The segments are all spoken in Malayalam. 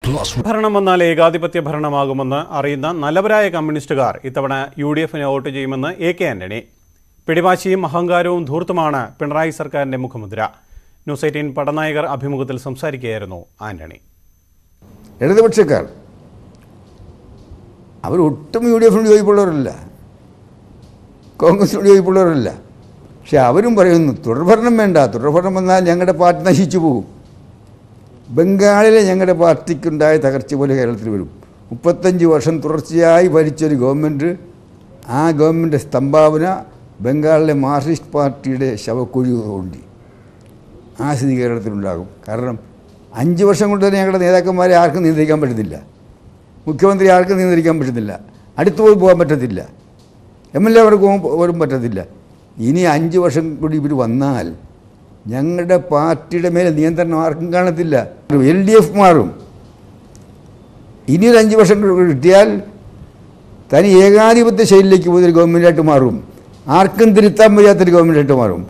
plus ഭരണം വന്നാൽ ഏകാധിപത്യ ഭരണമാകുമെന്ന് അറിയുന്ന നല്ലവരായ കമ്മ്യൂണിസ്റ്റുകാർ ഇത്തവണ യു ഡി എഫിന് വോട്ട് ചെയ്യുമെന്ന് എ കെ ആന്റണി പിടിവാശിയും അഹങ്കാരവും ധൂർത്തുമാണ് പിണറായി സർക്കാരിന്റെ മുഖമുദ്ര ന്യൂസ് എയ്റ്റീൻ പടനായകർ അഭിമുഖത്തിൽ സംസാരിക്കുകയായിരുന്നു ആന്റണി ഇടതുപക്ഷക്കാർ അവർ ഒട്ടും യു ഡി എഫിനോട് യോജിപ്പുള്ളവരല്ല കോൺഗ്രസിനോട് യോജിപ്പുള്ളവരല്ല പക്ഷെ അവരും പറയുന്നു തുടർഭരണം വേണ്ട തുടർഭരണം വന്നാൽ ഞങ്ങളുടെ പാർട്ടി നശിച്ചു പോകും ബംഗാളിലെ ഞങ്ങളുടെ പാർട്ടിക്കുണ്ടായ തകർച്ച പോലെ കേരളത്തിൽ വരും മുപ്പത്തഞ്ച് വർഷം തുടർച്ചയായി ഭരിച്ചൊരു ഗവൺമെൻറ് ആ ഗവൺമെൻറ് സ്തംഭാവന ബംഗാളിലെ മാർക്സിസ്റ്റ് പാർട്ടിയുടെ ശവക്കുഴി തോണ്ടി ആ സ്ഥിതി കേരളത്തിലുണ്ടാകും കാരണം അഞ്ച് വർഷം കൊണ്ട് തന്നെ ഞങ്ങളുടെ നേതാക്കന്മാരെ ആർക്കും നിയന്ത്രിക്കാൻ പറ്റുന്നില്ല മുഖ്യമന്ത്രി ആർക്കും നിയന്ത്രിക്കാൻ പറ്റുന്നില്ല അടുത്ത് പോയി പോകാൻ പറ്റത്തില്ല എം എൽ എവർക്കും പോലും പറ്റത്തില്ല ഇനി അഞ്ച് വർഷം കൂടി ഇവർ വന്നാൽ ഞങ്ങളുടെ പാർട്ടിയുടെ മേലെ നിയന്ത്രണം ആർക്കും കാണത്തില്ല എൽ ഡി എഫ് മാറും ഇനിയൊരു അഞ്ച് വർഷം കൂടി കിട്ടിയാൽ തനി ഏകാധിപത്യ ശൈലിയിലേക്ക് പോകുന്നൊരു ഗവൺമെൻറ്റായിട്ട് മാറും ആർക്കും തിരുത്താൻ വയ്യാത്തൊരു ഗവൺമെൻറ്റായിട്ട് മാറും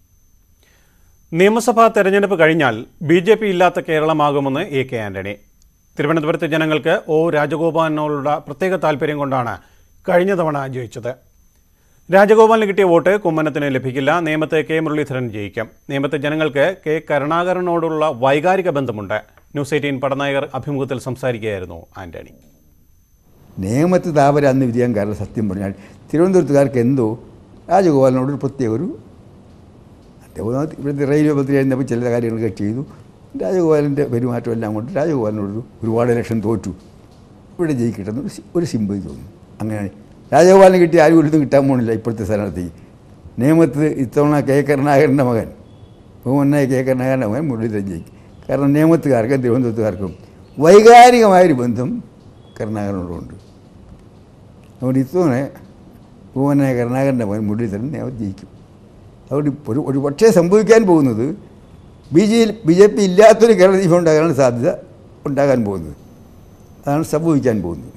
നിയമസഭാ തെരഞ്ഞെടുപ്പ് കഴിഞ്ഞാൽ ബി ജെ പി ഇല്ലാത്ത കേരളമാകുമെന്ന് എ കെ ആന്റണി തിരുവനന്തപുരത്തെ ജനങ്ങൾക്ക് ഒ രാജഗോപാലിനോടുള്ള പ്രത്യേക താല്പര്യം കൊണ്ടാണ് കഴിഞ്ഞ തവണ ജയിച്ചത് രാജഗോപാലിന് കിട്ടിയ വോട്ട് കുമ്മനത്തിന് ലഭിക്കില്ല നേമത്ത് കെ മുരളീധരൻ ജയിക്കും നേമത്തെ ജനങ്ങൾക്ക് കെ കരുണാകരനോടുള്ള വൈകാരിക ബന്ധമുണ്ട് ന്യൂസ് എയ്റ്റീൻ പടനായകർ അഭിമുഖത്തിൽ സംസാരിക്കുകയായിരുന്നു ആന്റണി നേമത്ത് താപര അന്ന് വിജയം കാരണം സത്യം പറഞ്ഞാൽ തിരുവനന്തപുരത്തുകാർക്ക് എന്തോ രാജഗോപാലിനോട് ഒരു പ്രത്യേക ഒരു അദ്ദേഹം ഇവിടുത്തെ റെയിൽവേ മന്ത്രിയായിരുന്നപ്പോൾ ചില കാര്യങ്ങളൊക്കെ ചെയ്തു രാജഗോപാലിൻ്റെ പെരുമാറ്റം എല്ലാം കൊണ്ട് രാജഗോപാലിനോട് ഒരുപാട് ഇലക്ഷൻ തോറ്റു ഇവിടെ ജയിക്കട്ടെ എന്നൊരു സി- ഒരു സിമ്പതി തോന്നി അങ്ങനെയാണ് രാജഗോപാലിന് കിട്ടിയ ആരും ഒരിടത്തും കിട്ടാൻ പോകുന്നില്ല ഇപ്പോഴത്തെ സ്ഥാനാർത്ഥി നേമത്ത് ഇത്തവണ കെ കരുണാകരൻ്റെ മകൻ ബഹുമന്നായ കെ കരുണാകരൻ്റെ മകൻ മുരളീധരൻ ജയിക്കും കാരണം നേമത്തുകാർക്കും തിരുവനന്തപുരത്തുകാർക്കും വൈകാരികമായൊരു ബന്ധം കരുണാകരനോടുണ്ട് അതുകൊണ്ട് ഇത്തവണ ബഹുമന്നായ കരുണാകരൻ്റെ മകൻ മുരളീധരൻ നേമത്ത് ജയിക്കും അതുകൊണ്ട് ഒരു ഒരു പക്ഷേ സംഭവിക്കാൻ പോകുന്നത് B J B J P ഇല്ലാത്തൊരു കേരള ദീപം ഉണ്ടാകാനാണ് സാധ്യത ഉണ്ടാകാൻ പോകുന്നത് അതാണ് സംഭവിക്കാൻ പോകുന്നത്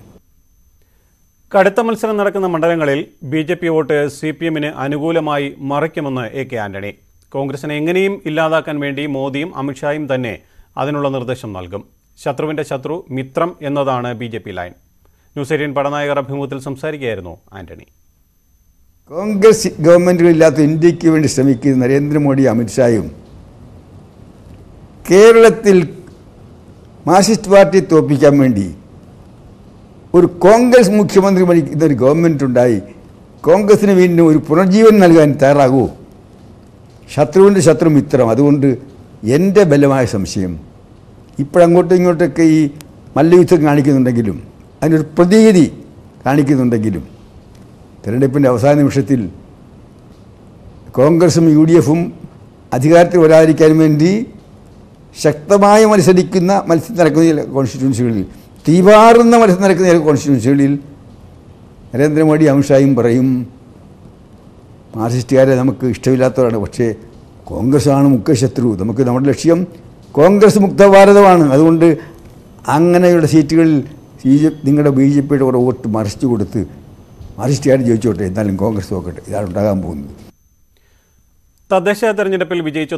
കടുത്ത മത്സരം നടക്കുന്ന മണ്ഡലങ്ങളിൽ B J P vote C P എമ്മിന് അനുകൂലമായി മറയ്ക്കുമെന്ന് എ കെ ആന്റണി കോൺഗ്രസിനെ എങ്ങനെയും ഇല്ലാതാക്കാൻ വേണ്ടി മോദിയും അമിത്ഷായും തന്നെ അതിനുള്ള നിർദ്ദേശം നൽകും ശത്രുവിന്റെ ശത്രു മിത്രം എന്നതാണ് B J P line news eighteen പടനായകർ അഭിമുഖത്തിൽ സംസാരിക്കുകയായിരുന്നു ആന്റണി കോൺഗ്രസ് ഗവൺമെൻറ്റുകളില്ലാത്ത ഇന്ത്യക്ക് വേണ്ടി ശ്രമിക്കുന്ന നരേന്ദ്രമോദി അമിത്ഷായും കേരളത്തിൽ മാർക്സിസ്റ്റ് പാർട്ടിയെ തോൽപ്പിക്കാൻ വേണ്ടി ഒരു കോൺഗ്രസ് മുഖ്യമന്ത്രി ഭരിക്കുന്ന ഒരു ഗവൺമെൻറ് ഉണ്ടായി കോൺഗ്രസിന് വീണ്ടും ഒരു പുനർജീവൻ നൽകാൻ തയ്യാറാകുമോ ശത്രുവിൻ്റെ ശത്രു മിത്രം അതുകൊണ്ട് എൻ്റെ ബലമായ സംശയം ഇപ്പോഴങ്ങോട്ടും ഇങ്ങോട്ടൊക്കെ ഈ മല്ലയുദ്ധം കാണിക്കുന്നുണ്ടെങ്കിലും അതിനൊരു പ്രതീതി കാണിക്കുന്നുണ്ടെങ്കിലും തിരഞ്ഞെടുപ്പിൻ്റെ അവസാന നിമിഷത്തിൽ കോൺഗ്രസും യു ഡി എഫും അധികാരത്തിൽ വരാതിരിക്കാൻ വേണ്ടി ശക്തമായി മത്സരിക്കുന്ന മത്സരം നടക്കുന്ന ചില കോൺസ്റ്റിറ്റ്യൻസികളിൽ തീവാറുന്ന മത്സരം നടക്കുന്ന ചില കോൺസ്റ്റിറ്റ്യൻസികളിൽ നരേന്ദ്രമോദി അമിത്ഷായും പറയും മാർക്സിസ്റ്റുകാരെ നമുക്ക് ഇഷ്ടമില്ലാത്തവരാണ് പക്ഷേ കോൺഗ്രസ്സാണ് മുഖ്യ ശത്രു നമുക്ക് നമ്മുടെ ലക്ഷ്യം കോൺഗ്രസ് മുക്ത ഭാരതമാണ് അതുകൊണ്ട് അങ്ങനെയുള്ള സീറ്റുകളിൽ ബി ജെ നിങ്ങളുടെ ബി ജെ പിയുടെ കുറേ വോട്ട് മറിച്ചു കൊടുത്ത് മാർക്സിസ്റ്റുകാർ ജയിച്ചോട്ടെ എന്നാലും കോൺഗ്രസ് നോക്കട്ടെ ഇതാണ് ഉണ്ടാകാൻ പോകുന്നത് തദ്ദേശ തെരഞ്ഞെടുപ്പിൽ വിജയിച്ച